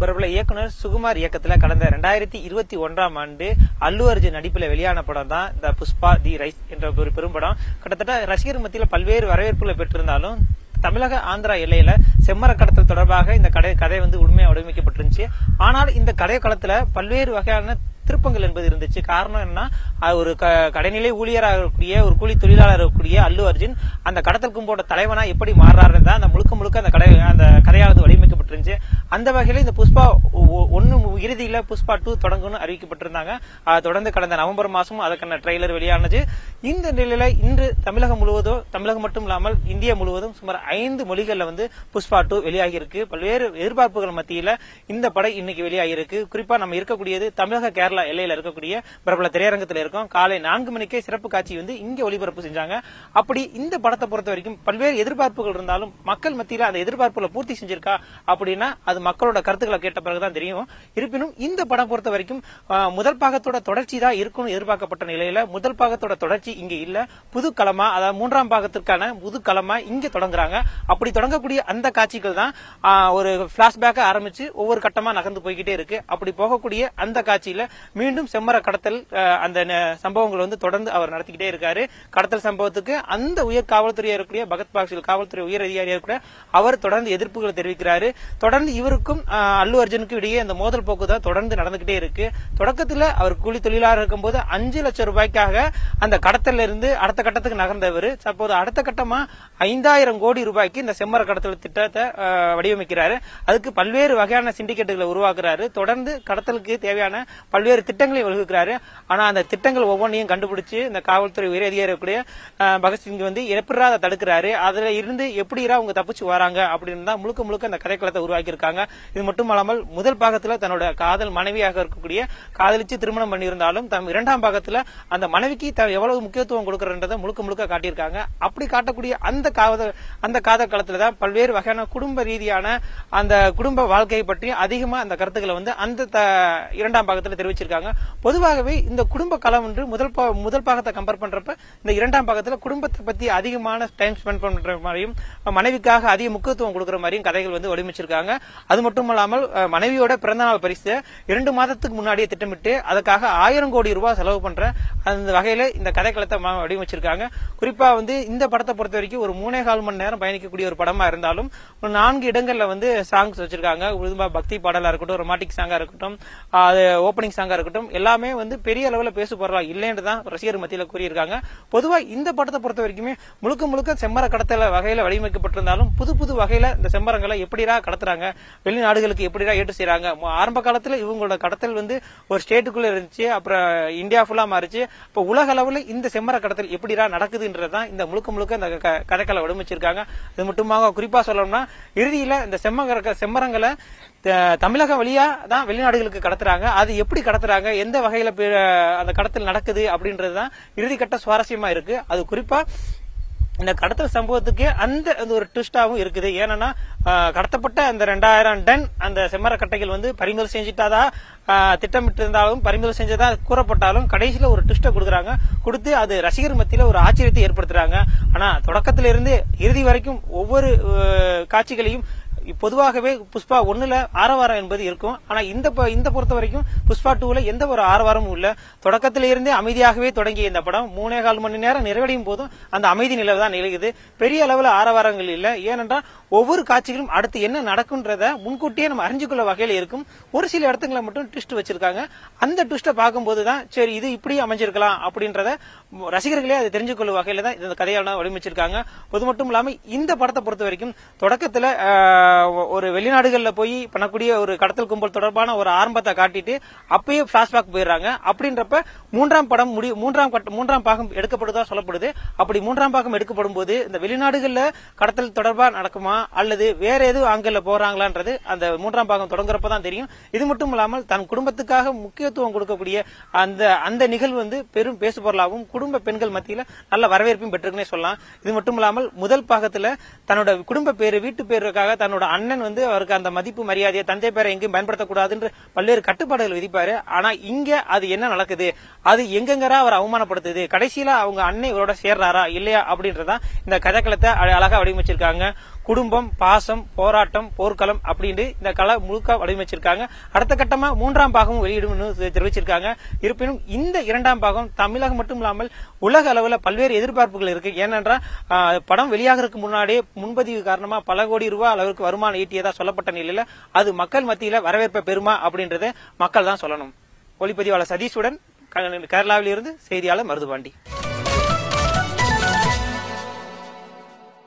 பிரபல இயக்குனர் சுகுமார் இயக்கத்துல கடந்த ரெண்டாயிரத்தி இருபத்தி ஒன்றாம் ஆண்டு அல்லு அர்ஜுன் நடிப்புல வெளியான படம் தான் இந்த புஷ்பா தி ரைஸ் என்ற ஒரு பெரும் படம் கிட்டத்தட்ட ரசிகர் மத்தியில பல்வேறு வரவேற்புகளை பெற்றிருந்தாலும் தமிழக ஆந்திரா எல்லையில செம்மர கடத்தல் தொடர்பாக இந்த கதை கதை வந்து உண்மையா வடிவமைக்கப்பட்டிருந்துச்சு ஆனால் இந்த கதை களத்துல பல்வேறு வகையான திருப்பங்கள் என்பது இருந்துச்சு காரணம் என்னன்னா அது ஒரு க- கடைநிலை ஊழியராக இருக்கக்கூடிய ஒரு கூலி தொழிலாளர் இருக்கக்கூடிய அல்லு அர்ஜுன் அந்த கடத்தல் கும்போட தலைவனா எப்படி மாறுறாருன்னு தான் அந்த முழுக்க முழுக்க அந்த கடை அந்த கதையானது வடிவமைக்கப்பட்டிருந்துச்சு அந்த வகையில இந்த புஷ்பா ஒ- ஒண்ணு இறுதியில புஷ்பா டூ தொடங்கும்னு அறிவிக்கப்பட்டிருந்தாங்க அது தொடர்ந்து கடந்த நவம்பர் மாசமும் அதற்கான ட்ரெய்லர் வெளியானது இந்த நிலையில இன்று தமிழகம் முழுவதும் தமிழகம் மட்டும் இல்லாமல் இந்தியா முழுவதும் சுமார் ஐந்து மொழிகள்ல வந்து புஷ்பா டூ வெளியாகி இருக்கு பல்வேறு எதிர்பார்ப்புகள் மத்தியில இந்த படம் இன்னைக்கு வெளியாகி இருக்கு குறிப்பா நம்ம இருக்கக்கூடியது தமிழக கேரளா எல்லையில இருக்கக்கூடிய பிரபல திரையரங்கத்துல இருக்கோம் காலை நான்கு மணிக்கே சிறப்பு காட்சி வந்து இங்க ஒளிபரப்பு செஞ்சாங்க அப்படி இந்த படத்தை பொறுத்த வரைக்கும் பல்வேறு எதிர்பார்ப்புகள் இருந்தாலும் மக்கள் மத்தியில அந்த எதிர்பார்ப்புகளை பூர்த்தி செஞ்சிருக்கா அப்படின்னா அது மக்களோட கருத்துக்களை கேட்ட பிறகுதான் தெரியும் இருப்பினும் இந்த படம் பொறுத்த வரைக்கும் ஆஹ், முதல் பாகத்தோட தொடர்ச்சி தான் இருக்கும்னு எதிர்பார்க்கப்பட்ட நிலையில முதல் பாகத்தோட தொடர்ச்சி இங்க இல்ல புது களமா அதாவது மூன்றாம் பாகத்திற்கான புது களமா இங்க தொடங்குறாங்க அப்படி தொடங்கக்கூடிய அந்த காட்சிகள் தான் ஆஹ், ஒரு பிளாஷ்பேக்க ஆரம்பிச்சு ஒவ்வொரு கட்டமா நகர்ந்து போய்கிட்டே இருக்கு அப்படி போகக்கூடிய அந்த காட்சியில மீண்டும் செம்மர கடத்தல் ஆஹ், அந்த ந- சம்பவங்கள் வந்து தொடர்ந்து அவர் நடத்திக்கிட்டே இருக்காரு கடத்தல் சம்பவத்துக்கு அந்த உயர் காவல்துறையா இருக்கக்கூடிய பகத் பாக்சில் காவல்துறை உயர் அதிகாரியா இருக்கிற அவர் தொடர்ந்து எதிர்ப்புகளை தெரிவிக்கிறாரு தொடர்ந்து இவருக்கும் ஆஹ், அல்லு அர்ஜுனுக்கும் இடையே அந்த மோதல் போக்கு தான் தொடர்ந்து நடந்துகிட்டே இருக்கு தொடக்கத்துல அவர் கூலி தொழிலாளர் இருக்கும்போது அஞ்சு லட்சம் ரூபாய்க்காக அந்த கடத்தல்ல இருந்து அடுத்த கட்டத்துக்கு நகர்ந்தவர் அப்போது அடுத்த கட்டமா ஐந்தாயிரம் கோடி ரூபாய்க்கு இந்த செம்மர கடத்தல் திட்டத்தை ஆஹ், வடிவமைக்கிறாரு அதுக்கு பல்வேறு வகையான சிண்டிகேட்டுகளை உருவாக்குறாரு தொடர்ந்து கடத்தலுக்கு தேவையான பல்வேறு திட்டங்களை வகுக்கிறாரு ஆனா அந்த திட்டங்கள் ஒவ்வொன்றையும் கண்டுபிடிச்சு இந்த காவல்துறை உயர் அதிகாரி கூடிய பகத்சிங் வந்து எப்படா அதை தடுக்கிறாரு அதுல இருந்து எப்படிரா அவங்க தப்பிச்சு வராங்க அப்படின்னு தான் முழுக்க முழுக்க அந்த கதைக்களத்தை உருவாக்கி இருக்காங்க இது மட்டுமல்லாமல் முதல் பாகத்துல தன்னோட காதல் மனைவியாக இருக்கக்கூடிய காதலிச்சு திருமணம் பண்ணியிருந்தாலும் தம் இரண்டாம் பாகத்துல அந்த மனைவிக்கு த- எவ்வளவு முக்கியத்துவம் கொடுக்கறன்றதை முழுக்க முழுக்க காட்டியிருக்காங்க அப்படி காட்டக்கூடிய அந்த காதல் அந்த காதல் களத்துல தான் பல்வேறு வகையான குடும்ப ரீதியான அந்த குடும்ப வாழ்க்கையை பற்றி அதிகமா அந்த கருத்துக்களை வந்து அந்த த- இரண்டாம் பாகத்துல தெரிவிச்சிருக்காங்க பொதுவாகவே இந்த குடும்ப களம் என்று முதல் பா- முதல் பாகத்தை கம்பேர் பண்றப்ப இந்த இரண்டாம் பாகத்துல குடும்பத்தை பத்தி அதிகமான டைம் ஸ்பெண்ட் பண்ற மாதிரியும் மனைவிக்காக அதிக முக்கியத்துவம் கொடுக்கிற மாதிரியும் கதைகள் வந்து வடிவமைச்சிருக்காங்க அது மட்டும் இல்லாமல் அஹ், மனைவியோட பிறந்தநாள் பரிசு இரண்டு மாதத்துக்கு முன்னாடியே திட்டமிட்டு அதுக்காக ஆயிரம் கோடி ரூபாய் செலவு பண்ற அந்த வகையில இந்த கதைக்களத்தை ம- வடிவமைச்சிருக்காங்க குறிப்பா வந்து இந்த படத்தை பொறுத்த வரைக்கும் ஒரு மூணே கால் மணி நேரம் பயணிக்கக்கூடிய ஒரு படமா இருந்தாலும் ஒரு நான்கு இடங்கள்ல வந்து சாங்ஸ் வச்சிருக்காங்க உருதுபா பக்தி பாடலா இருக்கட்டும் ரொமாட்டிக் சாங்கா இருக்கட்டும் ஆஹ், அது ஓப்பனிங் சாங்கா இருக்கட்டும் எல்லாமே வந்து பெரிய அளவுல பேசு பொருளா இல்லைன்னு தான் ரசிகர் மத்தியில கூறியிருக்காங்க பொதுவா இந்த படத்தை பொறுத்த வரைக்குமே முழுக்க முழுக்க செம்மர கடத்தல வகையில வடிவமைக்கப்பட்டிருந்தாலும் புது புது வகையில இந்த செம்மரங்களை எப்படிடா கடத்துறாங்க வெளிநாடுகளுக்கு எப்படிடா ஏற்று செய்றாங்க மு- ஆரம்ப காலத்துல இவங்களோட கடத்தல் வந்து ஒரு ஸ்டேட்டுக்குள்ள இருந்துச்சு அப்புறம் இந்தியா ஃபுல்லா மாறிச்சு இப்போ உலக அளவுல இந்த செம்மர கடத்தல் எப்படிடா நடக்குதுன்றதுதான் இந்த முழுக்க முழுக்க இந்த க- கதைக்களை வடிவமைச்சிருக்காங்க இது மட்டுமாக குறிப்பா சொல்லணும்னா இறுதியில இந்த செம்மர செம்மரங்களை த- தமிழகம் வழியா தான் வெளிநாடுகளுக்கு கடத்துறாங்க அது எப்படி கடத்துறாங்க எந்த வகையில பே- அந்த கடத்தல் நடக்குது அப்படின்றது தான் இறுதிக்கட்ட சுவாரஸ்யமா இருக்கு அது குறிப்பா இந்த கடத்தல் சம்பவத்துக்கு அந்த அந்த ஒரு ட்விஸ்டாவும் இருக்குது ஏன்னா ஆஹ், கடத்தப்பட்ட அந்த ரெண்டாயிரம் டன் அந்த செம்மர கட்டைகள் வந்து பறிமுதல் செஞ்சுட்டாதான் ஆஹ், திட்டமிட்டு இருந்தாலும் பறிமுதல் செஞ்சதா கூறப்பட்டாலும் கடைசியில ஒரு ட்விஸ்ட கொடுக்குறாங்க கொடுத்து அது ரசிகர் மத்தியில ஒரு ஆச்சரியத்தை ஏற்படுத்துறாங்க ஆனா தொடக்கத்திலிருந்து இருந்து இறுதி வரைக்கும் ஒவ்வொரு ஆஹ், காட்சிகளையும் பொதுவாகவே புஷ்பா ஒண்ணுல ஆரவாரம் என்பது இருக்கும் ஆனா இந்த ப- இந்த பொறுத்த வரைக்கும் புஷ்பா டூல எந்த ஒரு ஆரவாரமும் இல்ல தொடக்கத்தில இருந்தே அமைதியாகவே தொடங்கிய இந்த படம் மூணே கால் மணி நேரம் நிறைவடையும் போதும் அந்த அமைதி நிலை தான் நிலவுது பெரிய அளவுல ஆரவாரங்கள் இல்ல ஏனென்றால் ஒவ்வொரு காட்சிகளும் அடுத்து என்ன நடக்கும்ன்றத முன்கூட்டியே நம்ம அறிஞ்சுக்கொள்ள வகையில இருக்கும் ஒரு சில இடத்துங்களை மட்டும் ட்விஸ்ட் வச்சிருக்காங்க அந்த ட்விஸ்ட பார்க்கும்போது தான் சரி இது இப்படி அமைஞ்சிருக்கலாம் அப்படின்றத ரசிகர்களே அதை தெரிஞ்சுக்கொள்ளும் வகையில தான் இந்த கதையான வடிவமைச்சிருக்காங்க அது மட்டும் இல்லாம இந்த படத்தை பொறுத்த வரைக்கும் தொடக்கத்துல ஆஹ், ஒரு வெளிநாடுகள்ல போய் பண்ணக்கூடிய ஒரு கடத்தல் கும்பல் தொடர்பான ஒரு ஆரம்பத்தை காட்டிட்டு அப்பயே பிளாஷ்பேக் போயிடுறாங்க அப்படின்றப்ப மூன்றாம் படம் முடி மூன்றாம் கட்ட- மூன்றாம் பாகம் எடுக்கப்படுதா சொல்லப்படுது அப்படி மூன்றாம் பாகம் எடுக்கப்படும் போது இந்த வெளிநாடுகள்ல கடத்தல் தொடர்பா நடக்குமா அல்லது வேற எதுவும் ஆங்கில போறாங்களான்றது அந்த மூன்றாம் பாகம் தொடங்குறப்ப தான் தெரியும் இது மட்டும் இல்லாமல் தன் குடும்பத்துக்காக முக்கியத்துவம் கொடுக்கக்கூடிய அந்த அந்த நிகழ்வு வந்து பெரும் பேசு பொருளாகவும் குடும்ப பெண்கள் மத்தியில நல்ல வரவேற்பையும் பெற்றிருக்குன்னே சொல்லலாம் இது மட்டும் இல்லாமல் முதல் பாகத்துல தன்னோட குடும்ப பேரு வீட்டு பேருக்காக தன்னோட அண்ணன் வந்து அவருக்கு அந்த மதிப்பு மரியாதையை தந்தை பேரை எங்கேயும் பயன்படுத்தக்கூடாதுன்ற பல்வேறு கட்டுப்பாடுகள் விதிப்பாரு ஆனா இங்க அது என்ன நடக்குது அது எங்கெங்கரா அவர் அவமானப்படுத்துது கடைசியில அவங்க அண்ணன் இவரோட சேர்றாரா இல்லையா அப்படின்றதான் இந்த கதைக்களத்தை அழ- அழகா வடிவமைச்சிருக்காங்க குடும்பம் பாசம் போராட்டம் போர்க்களம் அப்படின்னு இந்த கலை முழுக்க வடிவமைச்சிருக்காங்க அடுத்த கட்டமா மூன்றாம் பாகமும் வெளியிடும்னு தெரிவிச்சிருக்காங்க இருப்பினும் இந்த இரண்டாம் பாகம் தமிழகம் மட்டும் இல்லாமல் உலக அளவுல பல்வேறு எதிர்பார்ப்புகள் இருக்கு ஏனென்றால் ஆஹ், படம் வெளியாகிறதுக்கு முன்னாடியே முன்பதிவு காரணமா பல கோடி ரூபாய் அளவிற்கு வருமானம் ஈட்டியதா சொல்லப்பட்ட நிலையில அது மக்கள் மத்தியில வரவேற்பை பெறுமா அப்படின்றத மக்கள் தான் சொல்லணும் ஒளிப்பதிவாளர் சதீஷுடன் க- கேரளாவில் இருந்து செய்தியாளர் மருதுபாண்டி